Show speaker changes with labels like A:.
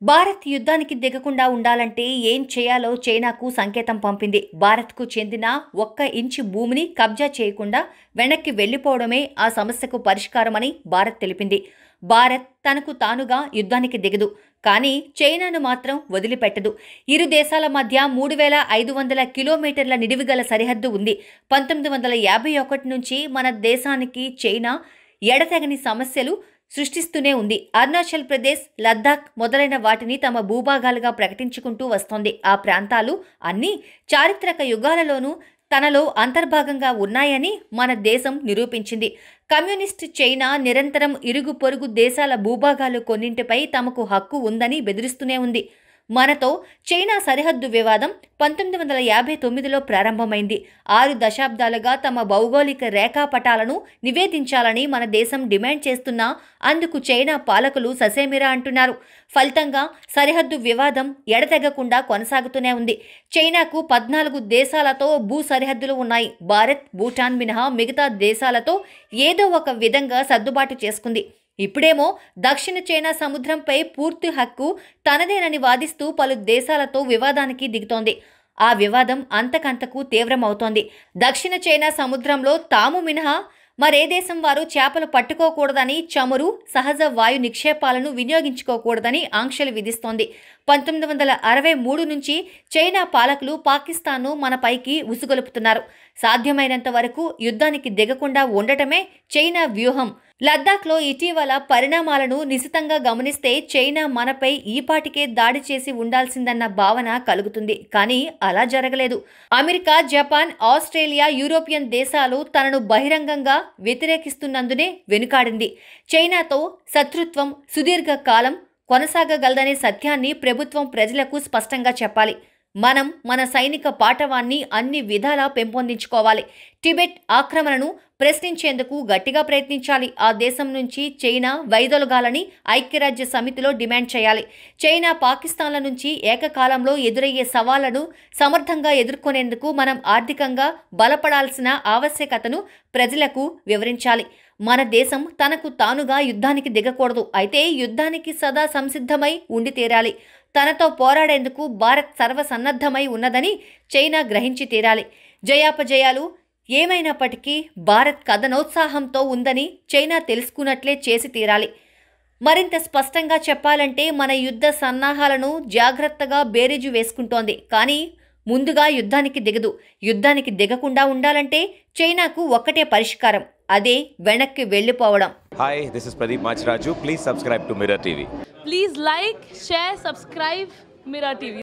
A: భారత్ యుద్ధానికి దిగకుండా ఉండాలంటే ఏం చేయాలో చైనాకు సంకేతం పంపింది భారత్కు చెందిన ఒక్క ఇంచు భూమిని కబ్జా చేయకుండా వెనక్కి వెళ్లిపోవడమే ఆ సమస్యకు పరిష్కారమని భారత్ తెలిపింది భారత్ తనకు తానుగా యుద్ధానికి దిగదు కానీ చైనాను మాత్రం వదిలిపెట్టదు ఇరు దేశాల మధ్య మూడు వేల ఐదు వందల కిలోమీటర్ల నిడివిగల సరిహద్దు ఉంది పంతొమ్మిది వందల యాభై ఒకటి నుంచి మన దేశానికి చైనా ఎడతెగని సమస్యలు సృష్టిస్తూనే ఉంది అరుణాచల్ ప్రదేశ్ లద్దాఖ్ మొదలైన వాటిని తమ భూభాగాలుగా ప్రకటించుకుంటూ వస్తోంది ఆ ప్రాంతాలు అన్నీ చారిత్రక యుగాలలోనూ తనలో అంతర్భాగంగా ఉన్నాయని మన దేశం నిరూపించింది కమ్యూనిస్ట్ చైనా నిరంతరం ఇరుగు పొరుగు దేశాల భూభాగాలు కొన్నింటిపై తమకు హక్కు ఉందని బెదిరిస్తూనే ఉంది మనతో చైనా సరిహద్దు వివాదం పంతొమ్మిది వందల యాభై తొమ్మిదిలో ప్రారంభమైంది ఆరు దశాబ్దాలుగా తమ భౌగోళిక రేఖాపటాలను నివేదించాలని మన దేశం డిమాండ్ చేస్తున్నా అందుకు చైనా పాలకులు ససేమిరా అంటున్నారు ఫలితంగా సరిహద్దు వివాదం ఎడతెగకుండా కొనసాగుతూనే ఉంది చైనాకు పద్నాలుగు దేశాలతో భూ సరిహద్దులు ఉన్నాయి భారత్ భూటాన్ మినహా మిగతా దేశాలతో ఏదో ఒక విధంగా సర్దుబాటు చేసుకుంది ఇప్పుడేమో దక్షిణ చైనా సముద్రంపై పూర్తి హక్కు తనదేనని వాదిస్తూ పలు దేశాలతో వివాదానికి దిగుతోంది ఆ వివాదం అంతకంతకు తీవ్రమవుతోంది దక్షిణ చైనా సముద్రంలో తాము మినహా మరే దేశం వారు చేపలు పట్టుకోకూడదని చమురు సహజ వాయు నిక్షేపాలను వినియోగించుకోకూడదని ఆంక్షలు విధిస్తోంది పంతొమ్మిది వందల అరవై మూడు నుంచి చైనా పాలకులు పాకిస్తాన్ను మనపైకి ఉసుగొలుపుతున్నారు సాధ్యమైనంత వరకు యుద్ధానికి దిగకుండా ఉండటమే చైనా వ్యూహం లద్దాఖ్లో ఇటీవల పరిణామాలను నిశితంగా గమనిస్తే చైనా మనపై ఈపాటికే దాడి చేసి ఉండాల్సిందన్న భావన కలుగుతుంది కానీ అలా జరగలేదు అమెరికా జపాన్ ఆస్ట్రేలియా యూరోపియన్ దేశాలు తనను బహిరంగంగా వ్యతిరేకిస్తున్నందునే వెనుకాడింది చైనాతో శత్రుత్వం సుదీర్ఘ కాలం కొనసాగగలదనే సత్యాన్ని ప్రభుత్వం ప్రజలకు స్పష్టంగా చెప్పాలి మనం మన సైనిక పాఠవాన్ని అన్ని విధాలా పెంపొందించుకోవాలి టిబెట్ ఆక్రమణను ప్రశ్నించేందుకు గట్టిగా ప్రయత్నించాలి ఆ దేశం నుంచి చైనా వైదొలగాలని ఐక్యరాజ్య సమితిలో డిమాండ్ చేయాలి చైనా పాకిస్తాన్ల నుంచి ఏకకాలంలో ఎదురయ్యే సవాళ్లను సమర్థంగా ఎదుర్కొనేందుకు మనం ఆర్థికంగా బలపడాల్సిన ఆవశ్యకతను ప్రజలకు వివరించాలి మన దేశం తనకు తానుగా యుద్ధానికి దిగకూడదు అయితే యుద్ధానికి సదా సంసిద్ధమై ఉండి తీరాలి తనతో పోరాడేందుకు భారత్ సర్వసన్నద్ధమై ఉన్నదని చైనా గ్రహించి తీరాలి జయాపజయాలు ఏమైనప్పటికీ భారత్ కథనోత్సాహంతో ఉందని చైనా తెలుసుకున్నట్లే చేసి తీరాలి మరింత స్పష్టంగా చెప్పాలంటే మన యుద్ధ సన్నాహాలను జాగ్రత్తగా బేరీజు వేసుకుంటోంది కానీ ముందుగా యుద్ధానికి దిగదు యుద్ధానికి దిగకుండా ఉండాలంటే చైనాకు ఒక్కటే పరిష్కారం అదే వెనక్కి వెళ్ళిపోవడం
B: Hi, this is Pradeep Machraju. Please subscribe to Mirror TV.
C: Please like, share, subscribe Mira TV.